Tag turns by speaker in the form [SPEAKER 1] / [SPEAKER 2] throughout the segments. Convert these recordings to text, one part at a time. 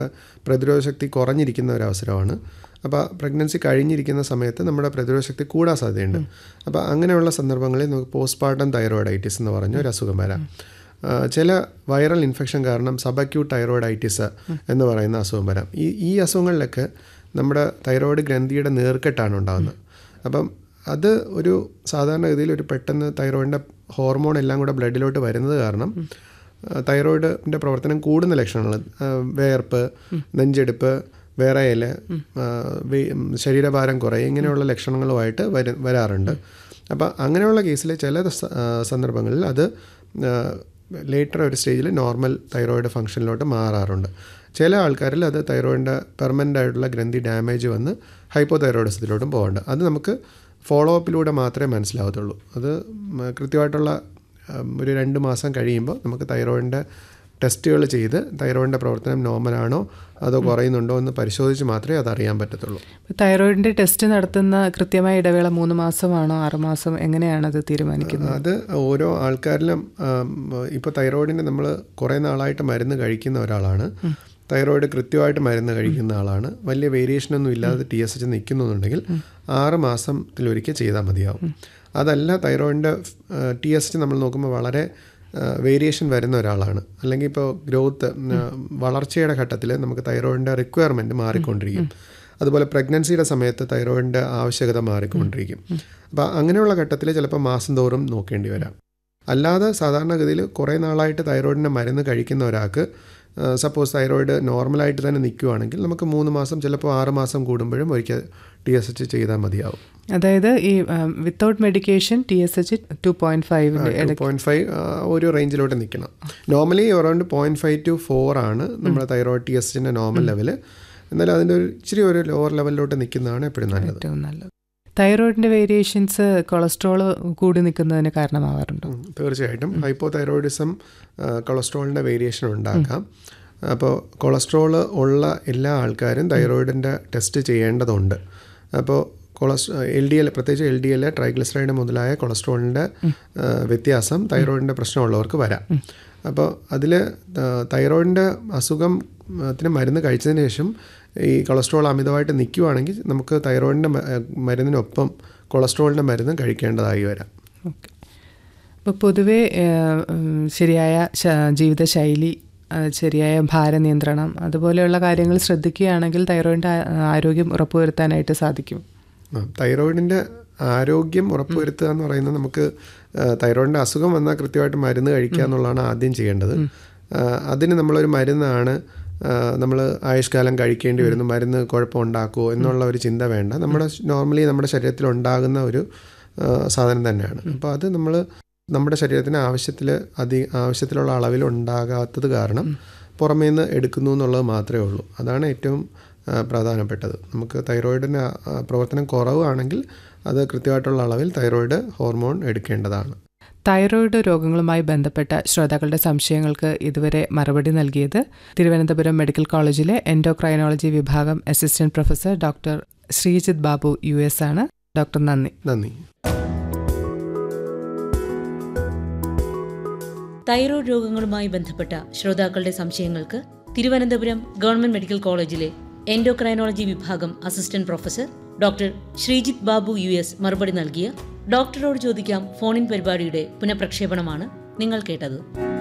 [SPEAKER 1] പ്രതിരോധ ശക്തി കുറഞ്ഞിരിക്കുന്ന ഒരു അവസരമാണ് അപ്പോൾ പ്രഗ്നൻസി കഴിഞ്ഞിരിക്കുന്ന സമയത്ത് നമ്മുടെ പ്രതിരോധ ശക്തി കൂടാൻ സാധ്യതയുണ്ട് അപ്പോൾ അങ്ങനെയുള്ള സന്ദർഭങ്ങളിൽ നമുക്ക് പോസ്റ്റ്പാർട്ടം തൈറോയിഡൈറ്റിസ് എന്ന് പറഞ്ഞ ഒരു അസുഖം വരാം ആ, ചില വൈറൽ ഇൻഫെക്ഷൻ കാരണം സബക്യൂട്ട് തൈറോയിഡൈറ്റിസ് എന്ന് പറയുന്ന അസുഖം വരാം ഈ ഈ അസുഖങ്ങളിലൊക്കെ നമ്മുടെ തൈറോയിഡ് ഗ്രന്ഥിയുടെ നീർക്കെട്ടാണ് ഉണ്ടാകുന്നത് അപ്പം അത് ഒരു സാധാരണഗതിയിൽ ഒരു പെട്ടെന്ന് തൈറോയിഡിൻ്റെ ഹോർമോൺ എല്ലാം കൂടെ ബ്ലഡിലോട്ട് വരുന്നത് കാരണം ആ, തൈറോയിഡിൻ്റെ പ്രവർത്തനം കൂടുന്ന ലക്ഷണങ്ങൾ ആ, വേർപ്പ് നെഞ്ചെടുപ്പ് വിറയൽ ആ, വെ- ശരീരഭാരം കുറയും ഇങ്ങനെയുള്ള ലക്ഷണങ്ങളുമായിട്ട് വര വരാറുണ്ട് അപ്പോൾ അങ്ങനെയുള്ള കേസിൽ ചില സ- ആ, സന്ദർഭങ്ങളിൽ അത് ലേറ്റർ ഒരു സ്റ്റേജിൽ നോർമൽ തൈറോയിഡ് ഫംഗ്ഷനിലോട്ട് മാറാറുണ്ട് ചില ആൾക്കാരിൽ അത് തൈറോയിഡിൻ്റെ പെർമനൻ്റ് ആയിട്ടുള്ള ഗ്രന്ഥി ഡാമേജ് വന്ന് ഹൈപ്പോ തൈറോയിഡിസത്തിലോട്ടും പോകേണ്ട അത് നമുക്ക് ഫോളോ അപ്പിലൂടെ മാത്രമേ മനസ്സിലാവത്തുള്ളൂ അത് ഉം, കൃത്യമായിട്ടുള്ള ഉം, ഒരു രണ്ട് മാസം കഴിയുമ്പോൾ നമുക്ക് തൈറോയിഡിൻ്റെ ടെസ്റ്റുകൾ ചെയ്ത് തൈറോയിഡിൻ്റെ പ്രവർത്തനം നോർമലാണോ അതോ കുറയുന്നുണ്ടോ എന്ന് പരിശോധിച്ച് മാത്രമേ അത് അറിയാൻ പറ്റത്തുള്ളൂ
[SPEAKER 2] തൈറോയിഡിന്റെ ടെസ്റ്റ് നടത്തുന്ന കൃത്യമായ ഇടവേള മൂന്ന് മാസമാണോ ആറ് മാസം എങ്ങനെയാണ് അത് തീരുമാനിക്കുന്നത്
[SPEAKER 1] അത് ഓരോ ആൾക്കാരിലും ഇപ്പോൾ തൈറോയിഡിന് നമ്മൾ കുറേ നാളായിട്ട് മരുന്ന് കഴിക്കുന്ന ഒരാളാണ് തൈറോയിഡ് കൃത്യമായിട്ട് മരുന്ന് കഴിക്കുന്ന ആളാണ് വലിയ വേരിയേഷൻ ഒന്നും ഇല്ലാതെ ടി എസ് എച്ച് നിൽക്കുന്നുണ്ടെങ്കിൽ ആറ് മാസത്തിലൊരിക്കൽ ചെയ്താൽ മതിയാവും അതല്ല തൈറോയിഡിൻ്റെ ടി എസ് എച്ച് നമ്മൾ നോക്കുമ്പോൾ വളരെ വേരിയേഷൻ വരുന്ന ഒരാളാണ് അല്ലെങ്കിൽ ഇപ്പോൾ ഗ്രോത്ത് വളർച്ചയുടെ ഘട്ടത്തിൽ നമുക്ക് തൈറോയിഡിൻ്റെ റിക്വയർമെൻറ്റ് മാറിക്കൊണ്ടിരിക്കും അതുപോലെ പ്രഗ്നൻസിയുടെ സമയത്ത് തൈറോയിഡിൻ്റെ ആവശ്യകത മാറിക്കൊണ്ടിരിക്കും അപ്പോൾ അങ്ങനെയുള്ള ഘട്ടത്തിൽ ചിലപ്പോൾ മാസം തോറും നോക്കേണ്ടി വരാം അല്ലാതെ സാധാരണഗതിയിൽ കുറേ നാളായിട്ട് തൈറോയിഡിൻ്റെ മരുന്ന് കഴിക്കുന്ന ഒരാൾക്ക് സപ്പോസ് തൈറോയിഡ് നോർമലായിട്ട് തന്നെ നിൽക്കുവാണെങ്കിൽ നമുക്ക് മൂന്ന് മാസം ചിലപ്പോൾ ആറ് മാസം കൂടുമ്പോഴും ഒരിക്കൽ ടി എസ് എച്ച് ചെയ്താൽ മതിയാവും
[SPEAKER 2] അതായത് ഈ without medication T S H two point ഫൈവിന്റെ
[SPEAKER 1] ടു പോയിന്റ് ഫൈവ് ഒരു റേഞ്ചിലോട്ട് നിൽക്കണം normally around point five two four ആണ് നമ്മുടെ തൈറോയിഡ് ടി എസ് എച്ചിൻ്റെ നോർമൽ ലെവല് എന്നാലും അതിൻ്റെ ഒരു ഇച്ചിരി ഒരു ലോവർ ലെവലിലോട്ട് നിൽക്കുന്നതാണ് എപ്പോഴും നല്ലത്
[SPEAKER 2] ഏറ്റവും നല്ലത് തൈറോയിഡിന്റെ വേരിയേഷൻസ് കൊളസ്ട്രോൾ കൂടി നിൽക്കുന്നതിന് കാരണമാവാറുണ്ടോ
[SPEAKER 1] ഉം, തീർച്ചയായിട്ടും ഹൈപ്പോ തൈറോയിഡിസം കൊളസ്ട്രോളിൻ്റെ വേരിയേഷൻ ഉണ്ടാക്കാം അപ്പോൾ കൊളസ്ട്രോൾ ഉള്ള എല്ലാ ആൾക്കാരും തൈറോയിഡിൻ്റെ ടെസ്റ്റ് ചെയ്യേണ്ടതുണ്ട് അപ്പോൾ കൊളസ് എൽ ഡി എൽ പ്രത്യേകിച്ച് എൽ ഡി എൽ ട്രൈഗ്ലിസറൈഡ് മുതലായ കൊളസ്ട്രോളിൻ്റെ വ്യത്യാസം തൈറോയിഡിൻ്റെ പ്രശ്നമുള്ളവർക്ക് വരാം അപ്പോൾ അതിൽ തൈറോയിഡിൻ്റെ അസുഖം ത്തിന് മരുന്ന് കഴിച്ചതിന് ശേഷം ഈ കൊളസ്ട്രോൾ അമിതമായിട്ട് നിൽക്കുവാണെങ്കിൽ നമുക്ക് തൈറോയിഡിൻ്റെ മ- മരുന്നിനൊപ്പം കൊളസ്ട്രോളിൻ്റെ മരുന്ന് കഴിക്കേണ്ടതായി വരാം
[SPEAKER 2] ഓക്കെ അപ്പോൾ പൊതുവേ ഏഹ്, ഉം, ശരിയായ ശ- ജീവിതശൈലി ആ, ശരിയായ ഭാരനിയന്ത്രണം അതുപോലെയുള്ള കാര്യങ്ങൾ ശ്രദ്ധിക്കുകയാണെങ്കിൽ തൈറോയിഡിൻ്റെ ആ- ആരോഗ്യം ഉറപ്പുവരുത്താനായിട്ട് സാധിക്കും
[SPEAKER 1] ആ, തൈറോയിഡിൻ്റെ ആരോഗ്യം ഉറപ്പുവരുത്തുക എന്ന് പറയുന്നത് നമുക്ക് ആ, തൈറോയിഡിൻ്റെ അസുഖം വന്നാൽ കൃത്യമായിട്ട് മരുന്ന് കഴിക്കുക എന്നുള്ളതാണ് ആദ്യം ചെയ്യേണ്ടത് ആ, അതിന് നമ്മളൊരു മരുന്നാണ് നമ്മൾ ആയുഷ്കാലം കഴിക്കേണ്ടി വരുന്നു മരുന്ന് കുഴപ്പമുണ്ടാക്കുമോ എന്നുള്ള ഒരു ചിന്ത വേണ്ട നമ്മുടെ നോർമലി നമ്മുടെ ശരീരത്തിൽ ഉണ്ടാകുന്ന ഒരു ആ, സാധനം തന്നെയാണ് അപ്പോൾ അത് നമ്മൾ നമ്മുടെ ശരീരത്തിന് ആവശ്യത്തിൽ അതി ആവശ്യത്തിലുള്ള അളവിൽ ഉണ്ടാകാത്തത് കാരണം പുറമേ നിന്ന് എടുക്കുന്നു എന്നുള്ളത് മാത്രമേ ഉള്ളൂ അതാണ് ഏറ്റവും ആ, പ്രധാനപ്പെട്ടത് നമുക്ക് തൈറോയിഡിന് ആ, പ്രവർത്തനം കുറവാണെങ്കിൽ അത് കൃത്യമായിട്ടുള്ള അളവിൽ തൈറോയിഡ് ഹോർമോൺ എടുക്കേണ്ടതാണ്
[SPEAKER 2] തൈറോയിഡ് രോഗങ്ങളുമായി ബന്ധപ്പെട്ട ശ്രോതാക്കളുടെ സംശയങ്ങൾക്ക് ഇതുവരെ മറുപടി നൽകിയത് തിരുവനന്തപുരം മെഡിക്കൽ കോളേജിലെ എൻഡോക്രൈനോളജി വിഭാഗം assistant professor doctor Sreejith Babu U S ആണ് ഡോക്ടർ നന്ദി
[SPEAKER 1] നന്ദി
[SPEAKER 3] തൈറോയ്ഡ് രോഗങ്ങളുമായി ബന്ധപ്പെട്ട ശ്രോതാക്കളുടെ സംശയങ്ങൾക്ക് തിരുവനന്തപുരം ഗവൺമെന്റ് മെഡിക്കൽ കോളേജിലെ എൻഡോക്രൈനോളജി വിഭാഗം assistant professor doctor Sreejith Babu U S മറുപടി നൽകിയ ഡോക്ടറോട് ചോദിക്കാം ഫോണിൻ പരിപാടിയുടെ പുനഃപ്രക്ഷേപണമാണ് നിങ്ങൾ കേട്ടത്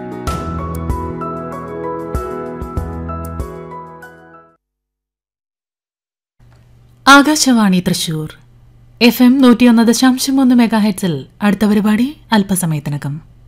[SPEAKER 4] ആകാശവാണി തൃശൂർ എഫ് എം നൂറ്റിയൊന്ന് ദശാംശം ഒന്ന് മെഗാ ഹെഡ്സിൽ അടുത്ത പരിപാടി അല്പസമയത്തിനകം